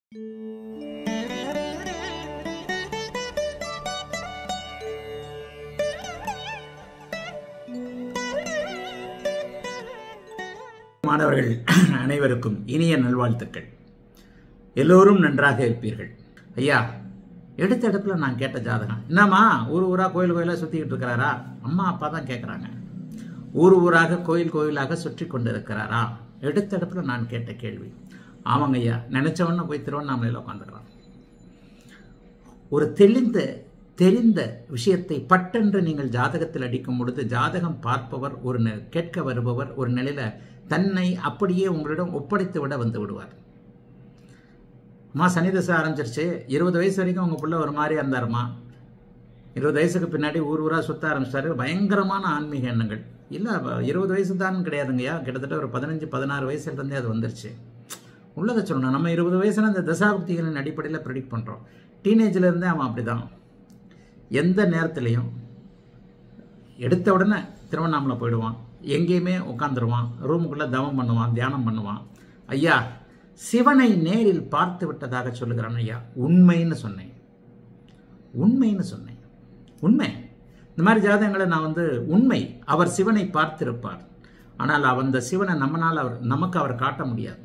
மாணவர்கள் அனைவருக்கும் இனிய நல்வாழ்த்துக்கள் எல்லோரும் நன்றாக இருப்பீர்கள் ஐயா எடுத்த இடத்துல நான் கேட்ட ஜாதகம் என்னம்மா ஊர் ஊரா கோயில் கோயிலாக சுற்றிக்கிட்டு இருக்கிறாரா அம்மா அப்பா தான் கேட்குறாங்க ஊர் ஊராக கோயில் கோயிலாக சுற்றி கொண்டு இருக்கிறாரா எடுத்த இடத்துல நான் கேட்ட கேள்வி ஆமாங்க ஐயா நினைச்சவொன்னே போய் திருவண்ணாமலையில் உட்காந்துக்கிறான் ஒரு தெளிந்த தெரிந்த விஷயத்தை பட்டென்று நீங்கள் ஜாதகத்தில் அடிக்கும் பொழுது ஜாதகம் பார்ப்பவர் ஒரு நி- கேட்க வருபவர் ஒரு நிலையில தன்னை அப்படியே உங்களிடம் ஒப்படைத்து விட வந்து விடுவார் அம்மா சனி தசை ஆரம்பிச்சிருச்சு இருபது வயசு வரைக்கும் உங்கள் பிள்ளை ஒரு மாதிரி இருந்தாருமா இருபது வயசுக்கு பின்னாடி ஊர் ஊராக சுத்த ஆரம்பிச்சிட்டாரு பயங்கரமான ஆன்மீக எண்ணங்கள் இல்லை இருபது வயசு தான் கிடையாதுங்கய்யா கிட்டத்தட்ட ஒரு பதினஞ்சு பதினாறு வயசுலேருந்தே அது வந்துருச்சு உள்ளதை சொல்லணும் நம்ம இருபது வயசுல இந்த தசாபுக்திகளின் அடிப்படையில் ப்ரெடிக்ட் பண்ணுறோம் டீனேஜ்லேருந்தே அவன் அப்படிதான் எந்த நேரத்துலையும் எடுத்த உடனே திருவண்ணாமலை போயிடுவான் எங்கேயுமே உட்காந்துருவான் ரூமுக்குள்ளே தவம் பண்ணுவான் தியானம் பண்ணுவான் ஐயா சிவனை நேரில் பார்த்து விட்டதாக சொல்லுகிறான் ஐயா உண்மைன்னு சொன்னேன் உண்மைன்னு சொன்னேன் உண்மை இந்த மாதிரி ஜாதகங்களை நான் வந்து உண்மை அவர் சிவனை பார்த்திருப்பார் ஆனால் அந்த சிவனை நம்மனால் அவர் நமக்கு அவர் காட்ட முடியாது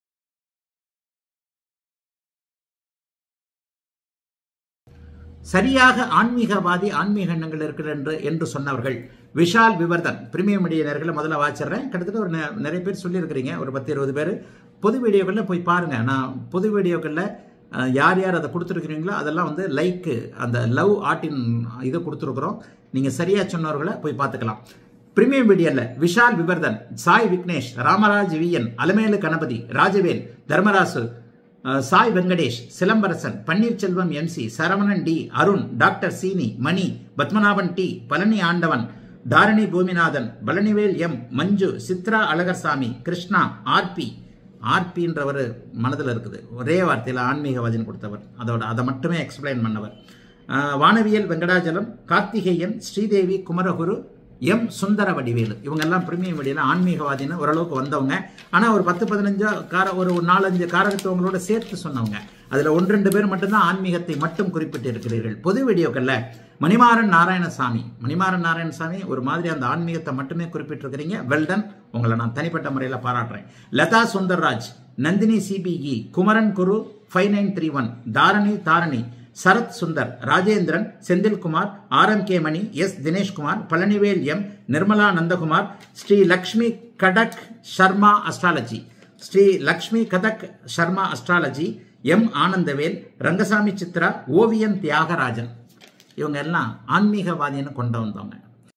சரியாக ஆன்மீகவாதி ஆன்மீக எண்ணங்கள் இருக்கிறது என்று என்று சொன்னவர்கள் விஷால் விவர்தன் பிரீமியம் மீடியா நேர்களை முதல்ல வாச்சிடுறேன் கிட்டத்தட்ட ஒரு நெ- நிறைய பேர் சொல்லியிருக்கிறீங்க ஒரு பத்து இருபது பேர் பொது வீடியோக்களில் போய் பாருங்க நான் பொது வீடியோக்களில் அஹ், யார் யார் அதை கொடுத்துருக்கிறீங்களோ அதெல்லாம் வந்து லைக்கு அந்த லவ் ஆர்ட்டின் இது கொடுத்துருக்குறோம் நீங்கள் சரியாக சொன்னவர்களை போய் பார்த்துக்கலாம் பிரீமியம் மீடியாவில் விஷால் விவர்தன் சாய் விக்னேஷ் ராமராஜ் விஎன் அலமேலு கணபதி ராஜவேல் தர்மராசு அஹ், Sai Venkatesh Silambarasan Panneerselvam MC Saravanan T Arun doctor Seeni Mani Padmanabhan T Palani Andavan Dharani Boominathan Palanivel M Manju Chitra Azhagarsamy Krishna RP ஆர்பின்றவர் மனதில் இருக்குது ஒரே வார்த்தையில் ஆன்மீகவாதின்னு கொடுத்தவர் அதோட அதை மட்டுமே எக்ஸ்பிளைன் பண்ணவர் அஹ், வானவியல் வெங்கடாஜலம் கார்த்திகேயன் ஸ்ரீதேவி குமரகுரு எம் சுந்தர வடிவேலு இவங்கெல்லாம் பிரீமியம் வழியில் ஆன்மீகவாதின்னு ஓரளவுக்கு வந்தவங்க ஆனால் ஒரு பத்து பதினஞ்சா கார ஒரு ஒரு நாலஞ்சு காரகத்துவங்களோட சேர்த்து சொன்னவங்க அதில் ஒன்று ரெண்டு பேர் மட்டும்தான் ஆன்மீகத்தை மட்டும் குறிப்பிட்டு இருக்கிறீர்கள் பொது வீடியோக்களில் மணிமாறன் நாராயணசாமி மணிமாறன் நாராயணசாமி ஒரு மாதிரி அந்த ஆன்மீகத்தை மட்டுமே குறிப்பிட்டிருக்கிறீங்க வெல்டன் உங்களை நான் தனிப்பட்ட முறையில் பாராட்டுறேன் Latha Sundarraj Nandini CBE Kumaran Guru five nine three one Dharani Dharani Sarath Sundar Rajendran Senthilkumar R M K Mani S Dineshkumar Palanivel M Nirmala Nandakumar Sri Lakshmi Kadak Sharma astrology Sri Lakshmi Kathak Sharma astrology M Anandavel Rangasamy Chitra Oviyan Thiyagarajan இவங்க எல்லாம் ஆன்மீகவாதின்னு கொண்டு வந்தவங்க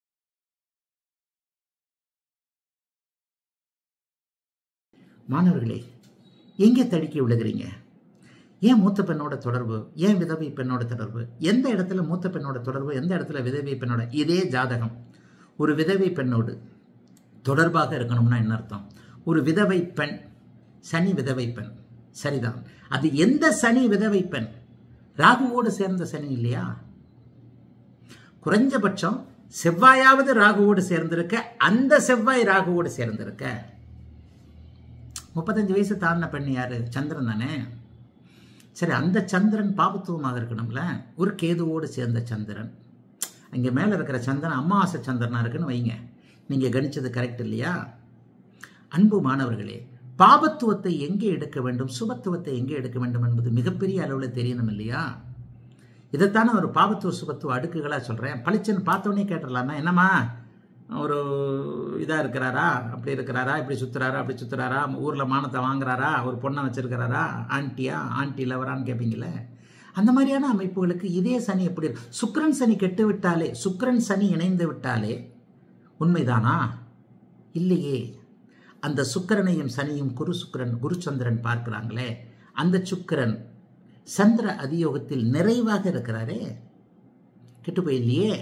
மாணவர்களே எங்கே தடுக்கி விழுகிறீங்க ஏன் மூத்த பெண்ணோட தொடர்பு ஏன் விதவை பெண்ணோட தொடர்பு எந்த இடத்துல மூத்த பெண்ணோட தொடர்பு எந்த இடத்துல விதவை பெண்ணோட இதே ஜாதகம் ஒரு விதவை பெண்ணோடு தொடர்பாக இருக்கணும்னா என்ன அர்த்தம் ஒரு விதவை பெண் சனி விதவை பெண் சரிதான் அது எந்த சனி விதவை பெண் ராகுவோடு சேர்ந்த சனி இல்லையா குறைஞ்சபட்சம் செவ்வாயாவது ராகுவோடு சேர்ந்திருக்க அந்த செவ்வாய் ராகுவோடு சேர்ந்திருக்க முப்பத்தஞ்சு வயசு தாண்டின பெண் யாரு சந்திரன் தானே சரி அந்த சந்திரன் பாபத்துவமாக இருக்கணும்ல ஒரு கேதுவோடு சேர்ந்த சந்திரன் அங்கே மேலே இருக்கிற சந்திரன் அமாவாசை சந்திரனா இருக்குன்னு வைங்க நீங்கள் கணிச்சது கரெக்ட் இல்லையா அன்பு மாணவர்களே பாபத்துவத்தை எங்கே எடுக்க வேண்டும் சுபத்துவத்தை எங்கே எடுக்க வேண்டும் என்பது மிகப்பெரிய அளவில் தெரியணும் இல்லையா இதைத்தானே ஒரு பாபத்துவ சுபத்துவ அடுக்குகளாக சொல்கிறேன் பளிச்சுன்னு பார்த்தோன்னே கேட்டுடலாமா என்னம்மா ஒரு இதாக இருக்கிறாரா அப்படி இருக்கிறாரா இப்படி சுற்றுறாரா அப்படி சுற்றுறாரா ஊரில் மானத்தை வாங்குறாரா ஒரு பொண்ணை வச்சிருக்கிறாரா ஆன்ட்டியா ஆன்ட்டி லவரான்னு கேட்பீங்களே அந்த மாதிரியான அமைப்புகளுக்கு இதே சனி எப்படி இருக்கு சுக்கிரன் சனி கெட்டு விட்டாலே சுக்கிரன் சனி இணைந்து விட்டாலே உண்மைதானா இல்லையே அந்த சுக்கிரனையும் சனியும் குரு சுக்கிரன் குருச்சந்திரன் பார்க்கிறாங்களே அந்த சுக்கிரன் சந்திர அதியோகத்தில் நிறைவாக இருக்கிறாரே கெட்டு போயில்லையே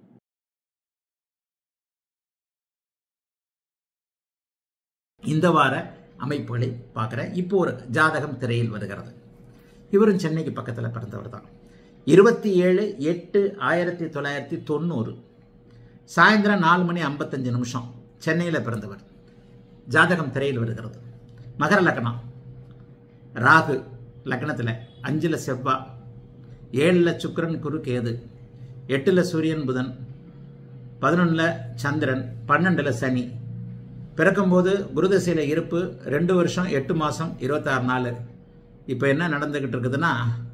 இந்த வார அமைப்புகளை பார்க்குறேன் இப்போ ஒரு ஜாதகம் திரையில் வருகிறது இவரும் சென்னைக்கு பக்கத்தில் பிறந்தவர் தான் இருபத்தி ஏழு எட்டு ஆயிரத்தி தொள்ளாயிரத்தி தொண்ணூறு சாயந்தரம் நாலு மணி ஐம்பத்தஞ்சு நிமிஷம் சென்னையில் பிறந்தவர் ஜாதகம் திரையில் வருகிறது மகர லக்னம் ராகு லக்னத்தில் அஞ்சில் செவ்வாய் ஏழில் சுக்கிரன் குரு கேது எட்டில் சூரியன் புதன் பதினொன்றில் சந்திரன் பன்னெண்டில் சனி பிறக்கும்போது குருதசையில் இருப்பு ரெண்டு வருஷம் எட்டு மாதம் இருபத்தாறு நாள் இப்போ என்ன நடந்துக்கிட்டு இருக்குதுன்னா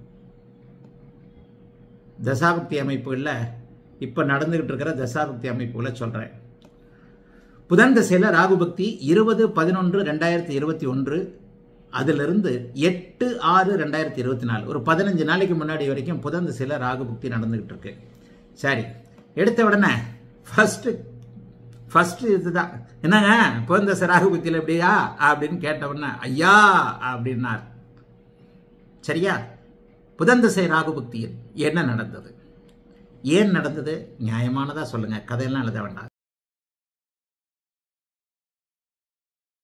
தசாபக்தி அமைப்புகளில் இப்போ நடந்துக்கிட்டு இருக்கிற தசாபக்தி அமைப்புகளை சொல்கிறேன் புதன் திசையில் ராகுபக்தி இருபது பதினொன்று ரெண்டாயிரத்தி இருபத்தி ஒன்று அதிலிருந்து எட்டு ஆறு ரெண்டாயிரத்தி இருபத்தி நாலு ஒரு பதினஞ்சு நாளைக்கு முன்னாடி வரைக்கும் புதன் திசையில் ராகுபக்தி நடந்துக்கிட்டு இருக்கு சரி எடுத்த உடனே ஃபஸ்ட்டு ஃபஸ்ட்டு இதுதான் என்னங்க புதன் திசை ராகுபக்தியில் எப்படியா அப்படின்னு கேட்ட உடனே ஐயா அப்படின்னார் சரியா புதன் திசை ராகுபக்தியில் என்ன நடந்தது ஏன் நடந்தது நியாயமானதா சொல்லுங்க கதையெல்லாம் எழுத வேண்டாம்